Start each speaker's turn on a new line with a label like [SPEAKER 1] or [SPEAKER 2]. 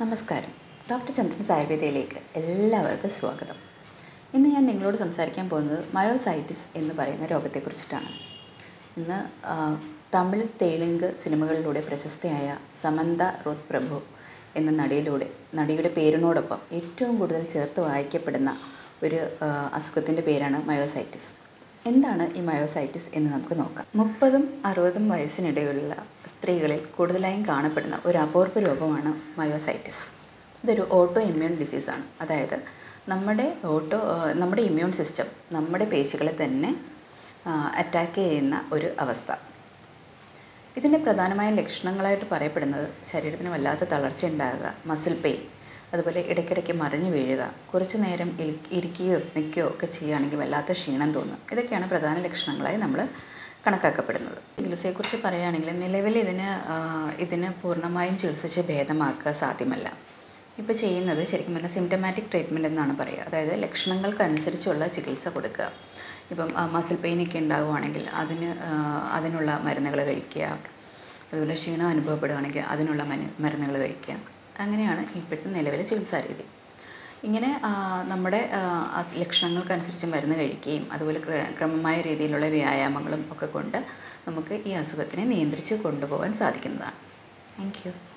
[SPEAKER 1] നമസ്കാരം ഡോക്ടർ ചന്ദ്രൻ ആയുർവേദയിലേക്ക് എല്ലാവർക്കും സ്വാഗതം ഇന്ന് ഞാൻ നിങ്ങളോട് സംസാരിക്കാൻ പോകുന്നത് മയോസൈറ്റിസ് എന്ന് പറയുന്ന രോഗത്തെക്കുറിച്ചിട്ടാണ് ഇന്ന് ആ, തമിഴ് തെലുങ്ക് സിനിമകളിലൂടെ പ്രശസ്തയായ സമന്ത റോത് പ്രഭു എന്ന നടിയിലൂടെ നടിയുടെ പേരിനോടൊപ്പം ഏറ്റവും കൂടുതൽ ചേർത്ത് വായിക്കപ്പെടുന്ന ഒരു അസുഖത്തിൻ്റെ പേരാണ് മയോസൈറ്റിസ് എന്താണ് ഈ മയോസൈറ്റിസ് എന്ന് നമുക്ക് നോക്കാം മുപ്പതും അറുപതും വയസ്സിനിടയിലുള്ള സ്ത്രീകളിൽ കൂടുതലായും കാണപ്പെടുന്ന ഒരു അപൂർവ രോഗമാണ് മയോസൈറ്റിസ് ഇതൊരു ഓട്ടോ ഇമ്മ്യൂൺ ഡിസീസാണ് അതായത് നമ്മുടെ ഓട്ടോ നമ്മുടെ ഇമ്മ്യൂൺ സിസ്റ്റം നമ്മുടെ പേശികളെ തന്നെ അറ്റാക്ക് ചെയ്യുന്ന ഒരു അവസ്ഥ ഇതിൻ്റെ പ്രധാനമായ ലക്ഷണങ്ങളായിട്ട് പറയപ്പെടുന്നത് ശരീരത്തിന് വല്ലാത്ത തളർച്ച ഉണ്ടാകുക മസിൽ പെയിൻ അതുപോലെ ഇടയ്ക്കിടയ്ക്ക് മറിഞ്ഞു വീഴുക കുറച്ചു നേരം ഇരി- ഇരിക്കുകയോ നിൽക്കുകയോ ഒക്കെ ചെയ്യുകയാണെങ്കിൽ വല്ലാത്ത ക്ഷീണം തോന്നും ഇതൊക്കെയാണ് പ്രധാന ലക്ഷണങ്ങളായി നമ്മൾ കണക്കാക്കപ്പെടുന്നത് ചികിത്സയെക്കുറിച്ച് പറയുകയാണെങ്കിൽ നിലവിൽ ഇതിന് ആ, ഇതിന് പൂർണ്ണമായും ചികിത്സിച്ച് ഭേദമാക്കുക സാധ്യമല്ല ഇപ്പോൾ ചെയ്യുന്നത് ശരിക്കും പറഞ്ഞാൽ സിംറ്റമാറ്റിക് ട്രീറ്റ്മെൻറ്റ് എന്നാണ് പറയുക അതായത് ലക്ഷണങ്ങൾക്കനുസരിച്ചുള്ള ചികിത്സ കൊടുക്കുക ഇപ്പം മസിൽ പെയിനൊക്കെ ഉണ്ടാകുവാണെങ്കിൽ അതിന് ആ, അതിനുള്ള മരുന്നുകൾ കഴിക്കുക അതുപോലെ ക്ഷീണം അനുഭവപ്പെടുകയാണെങ്കിൽ അതിനുള്ള മരുന്നുകൾ കഴിക്കുക അങ്ങനെയാണ് ഇപ്പോഴത്തെ നിലവിലെ ചികിത്സാ രീതി ഇങ്ങനെ ആ, നമ്മുടെ ആ, അസ് ലക്ഷണങ്ങൾക്കനുസരിച്ച് മരുന്ന് കഴിക്കുകയും അതുപോലെ ക്ര- ക്രമമായ രീതിയിലുള്ള വ്യായാമങ്ങളും ഒക്കെ കൊണ്ട് നമുക്ക് ഈ അസുഖത്തിനെ നിയന്ത്രിച്ച് കൊണ്ടുപോകാൻ സാധിക്കുന്നതാണ് താങ്ക് യു